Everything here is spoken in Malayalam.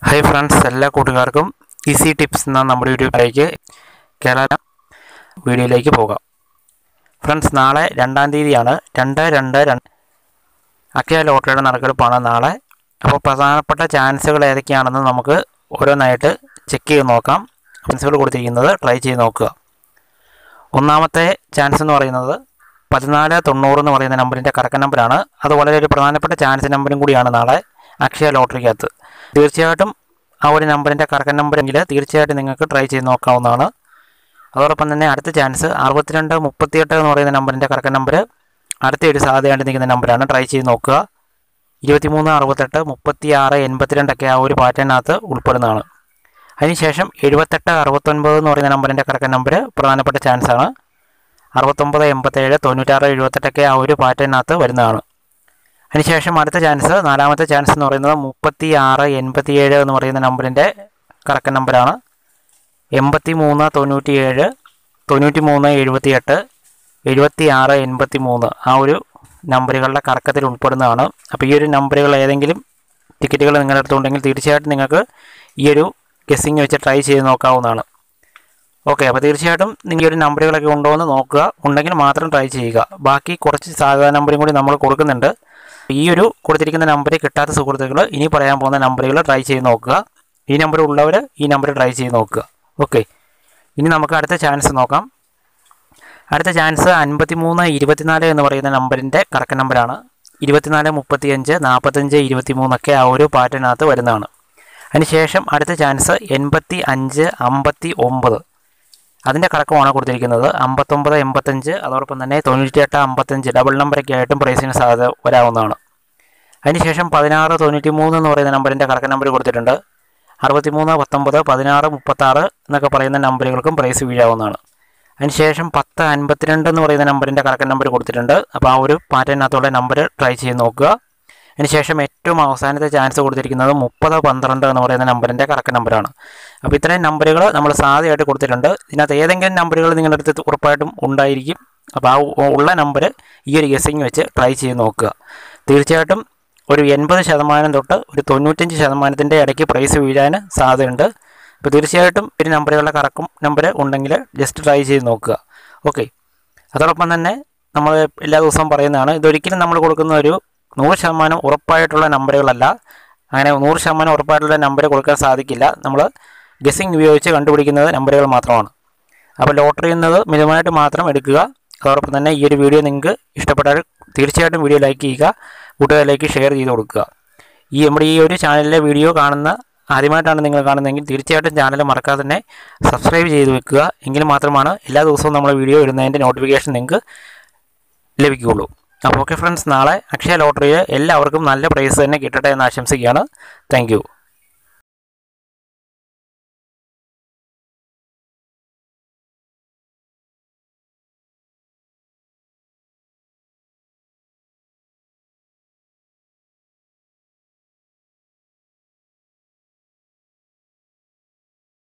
ഹായ് ഫ്രണ്ട്സ് എല്ലാ കൂട്ടുകാർക്കും ഈസി ടിപ്സ് എന്ന നമ്മുടെ യൂട്യൂബിലേക്ക് കേരള വീഡിയോയിലേക്ക് പോകാം ഫ്രണ്ട്സ് നാളെ രണ്ടാം തീയതിയാണ് രണ്ട് രണ്ട് രണ്ട് അക്ഷയ ലോട്ടറിയുടെ നറുക്കെടുപ്പാണ് നാളെ അപ്പോൾ പ്രധാനപ്പെട്ട ചാൻസുകൾ ഏതൊക്കെയാണെന്ന് നമുക്ക് ഓരോന്നായിട്ട് ചെക്ക് ചെയ്ത് നോക്കാം ചാൻസുകൾ കൊടുത്തിരിക്കുന്നത് ട്രൈ ചെയ്ത് നോക്കുക ഒന്നാമത്തെ ചാൻസ് എന്ന് പറയുന്നത് പതിനാല് തൊണ്ണൂറ് എന്ന് പറയുന്ന നമ്പറിൻ്റെ കറക്റ്റ് നമ്പറാണ് അത് വളരെ ഒരു പ്രധാനപ്പെട്ട ചാൻസ് നമ്പറും കൂടിയാണ് നാളെ അക്ഷയ ലോട്ടറിക്കകത്ത് തീർച്ചയായിട്ടും ആ ഒരു നമ്പറിൻ്റെ കറക്റ്റ് നമ്പറെങ്കിൽ തീർച്ചയായിട്ടും നിങ്ങൾക്ക് ട്രൈ ചെയ്ത് നോക്കാവുന്നതാണ് അതോടൊപ്പം തന്നെ അടുത്ത ചാൻസ് അറുപത്തിരണ്ട് മുപ്പത്തിയെട്ട് എന്ന് പറയുന്ന നമ്പറിൻ്റെ കറക്റ്റ് നമ്പർ അടുത്ത ഒരു സാധ്യതയായിട്ട് നിൽക്കുന്ന നമ്പറാണ് ട്രൈ ചെയ്ത് നോക്കുക ഇരുപത്തിമൂന്ന് അറുപത്തെട്ട് മുപ്പത്തി ആറ് എൺപത്തിരണ്ടൊക്കെ ആ ഒരു പാറ്റേണിനകത്ത് ഉൾപ്പെടുന്നതാണ് അതിനുശേഷം എഴുപത്തെട്ട് അറുപത്തൊൻപത് എന്ന് പറയുന്ന നമ്പറിൻ്റെ കറക്റ്റ് നമ്പർ പ്രധാനപ്പെട്ട ചാൻസാണ് അറുപത്തൊമ്പത് എൺപത്തേഴ് തൊണ്ണൂറ്റാറ് എഴുപത്തെട്ടൊക്കെ ആ ഒരു പാറ്റേണിനകത്ത് വരുന്നതാണ് അതിനുശേഷം അടുത്ത ചാൻസ് നാലാമത്തെ ചാൻസ് എന്ന് പറയുന്നത് മുപ്പത്തി ആറ് എൺപത്തിയേഴ് എന്ന് പറയുന്ന നമ്പറിൻ്റെ കറക്റ്റ് നമ്പറാണ് എൺപത്തി മൂന്ന് തൊണ്ണൂറ്റി ഏഴ് തൊണ്ണൂറ്റി മൂന്ന് എഴുപത്തിയെട്ട് എഴുപത്തി ആറ് എൺപത്തി മൂന്ന് ആ ഒരു നമ്പറുകളുടെ കറക്കത്തിൽ ഉൾപ്പെടുന്നതാണ് അപ്പോൾ ഈ ഒരു നമ്പറുകൾ ഏതെങ്കിലും ടിക്കറ്റുകൾ നിങ്ങളുടെ അടുത്തുണ്ടെങ്കിൽ തീർച്ചയായിട്ടും നിങ്ങൾക്ക് ഈ ഒരു ഗസ്സിങ് വെച്ച് ട്രൈ ചെയ്ത് നോക്കാവുന്നതാണ് ഓക്കെ അപ്പോൾ തീർച്ചയായിട്ടും നിങ്ങൾ ഈ ഒരു നമ്പറുകളൊക്കെ ഉണ്ടോ എന്ന് നോക്കുക ഉണ്ടെങ്കിൽ മാത്രം ട്രൈ ചെയ്യുക ബാക്കി കുറച്ച് സാധാരണ നമ്പറും കൂടി നമ്മൾ കൊടുക്കുന്നുണ്ട് ഈ ഒരു കൊടുത്തിരിക്കുന്ന നമ്പർ കിട്ടാത്ത സുഹൃത്തുക്കൾ ഇനി പറയാൻ പോകുന്ന നമ്പറുകൾ ട്രൈ ചെയ്ത് നോക്കുക ഈ നമ്പർ ഉള്ളവർ ഈ നമ്പർ ട്രൈ ചെയ്ത് നോക്കുക ഓക്കെ ഇനി നമുക്ക് അടുത്ത ചാൻസ് നോക്കാം അടുത്ത ചാൻസ് അൻപത്തി മൂന്ന് ഇരുപത്തിനാല് എന്ന് പറയുന്ന നമ്പറിൻ്റെ കറക്റ്റ് നമ്പറാണ് ഇരുപത്തിനാല് മുപ്പത്തിയഞ്ച് നാൽപ്പത്തഞ്ച് ഇരുപത്തി മൂന്നൊക്കെ ആ ഒരു പാറ്റേണിനകത്ത് വരുന്നതാണ് അതിനുശേഷം അടുത്ത ചാൻസ് എൺപത്തി അഞ്ച് അമ്പത്തി ഒമ്പത് അതിൻ്റെ കറക്കമാണ് കൊടുത്തിരിക്കുന്നത് അമ്പത്തൊമ്പത് എൺപത്തഞ്ച് അതോടൊപ്പം തന്നെ തൊണ്ണൂറ്റിയെട്ട് അമ്പത്തഞ്ച് ഡബിൾ നമ്പറൊക്കെ ആയിട്ടും പ്രൈസിന് സാധ്യത വരാവുന്നതാണ് അതിനുശേഷം പതിനാറ് തൊണ്ണൂറ്റി മൂന്ന് എന്ന് പറയുന്ന നമ്പറിൻ്റെ കറക്റ്റ് നമ്പർ കൊടുത്തിട്ടുണ്ട് അറുപത്തിമൂന്ന് പത്തൊമ്പത് പതിനാറ് മുപ്പത്താറ് എന്നൊക്കെ പറയുന്ന നമ്പറുകൾക്കും പ്രൈസ് വീഴാവുന്നതാണ് അതിനുശേഷം പത്ത് അൻപത്തിരണ്ട് എന്ന് പറയുന്ന നമ്പറിൻ്റെ കറക്റ്റ് നമ്പർ കൊടുത്തിട്ടുണ്ട് അപ്പോൾ ആ ഒരു പാറ്റേണിനകത്തുള്ള നമ്പർ ട്രൈ ചെയ്ത് നോക്കുക അതിനുശേഷം ഏറ്റവും അവസാനത്തെ ചാൻസ് കൊടുത്തിരിക്കുന്നത് മുപ്പത് പന്ത്രണ്ട് എന്ന് പറയുന്ന നമ്പറിൻ്റെ കറക്റ്റ് നമ്പറാണ് അപ്പോൾ ഇത്രയും നമ്പറുകൾ നമ്മൾ സാധ്യമായിട്ട് കൊടുത്തിട്ടുണ്ട് ഇതിനകത്ത് ഏതെങ്കിലും നമ്പറുകൾ നിങ്ങളുടെ അടുത്ത് ഉറപ്പായിട്ടും ഉണ്ടായിരിക്കും അപ്പോൾ ആ ഉള്ള നമ്പർ ഈ ഒരു ഗസ്സിങ് വെച്ച് ട്രൈ ചെയ്ത് നോക്കുക തീർച്ചയായിട്ടും ഒരു എൺപത് ശതമാനം തൊട്ട് ഒരു തൊണ്ണൂറ്റഞ്ച് ശതമാനത്തിൻ്റെ ഇടയ്ക്ക് പ്രൈസ് വീഴാൻ സാധ്യതയുണ്ട് അപ്പോൾ തീർച്ചയായിട്ടും ഒരു നമ്പറുകളുടെ കറക്കും നമ്പർ ഉണ്ടെങ്കിൽ ജസ്റ്റ് ട്രൈ ചെയ്ത് നോക്കുക ഓക്കെ അതോടൊപ്പം തന്നെ നമ്മൾ എല്ലാ ദിവസവും പറയുന്നതാണ് ഇതൊരിക്കലും നമ്മൾ കൊടുക്കുന്ന ഒരു നൂറ് ശതമാനം ഉറപ്പായിട്ടുള്ള നമ്പറുകളല്ല അങ്ങനെ നൂറ് ശതമാനം ഉറപ്പായിട്ടുള്ള നമ്പർ കൊടുക്കാൻ സാധിക്കില്ല നമ്മൾ ഗസ്സിങ് ഉപയോഗിച്ച് കണ്ടുപിടിക്കുന്നത് നമ്പറുകൾ മാത്രമാണ് അപ്പോൾ ലോട്ടറി എന്നത് മിതമായിട്ട് മാത്രം എടുക്കുക അതോടൊപ്പം തന്നെ ഈ ഒരു വീഡിയോ നിങ്ങൾക്ക് ഇഷ്ടപ്പെട്ടാൽ തീർച്ചയായിട്ടും വീഡിയോ ലൈക്ക് ചെയ്യുക കൂട്ടുകാരിലേക്ക് ഷെയർ ചെയ്ത് കൊടുക്കുക ഈ നമ്മുടെ ഈ ഒരു ചാനലിലെ വീഡിയോ കാണുന്ന ആദ്യമായിട്ടാണ് നിങ്ങൾ കാണുന്നതെങ്കിൽ തീർച്ചയായിട്ടും ചാനൽ മറക്കാതെ തന്നെ സബ്സ്ക്രൈബ് ചെയ്ത് വെക്കുക എങ്കിൽ മാത്രമാണ് എല്ലാ ദിവസവും നമ്മൾ വീഡിയോ ഇടുന്നതിൻ്റെ നോട്ടിഫിക്കേഷൻ നിങ്ങൾക്ക് ലഭിക്കുകയുള്ളൂ അപ്പോൾ ഓക്കെ ഫ്രണ്ട്സ് നാളെ അക്ഷയ ലോട്ടറിയിൽ എല്ലാവർക്കും നല്ല പ്രൈസ് തന്നെ കിട്ടട്ടെ എന്ന് ആശംസിക്കുകയാണ് താങ്ക്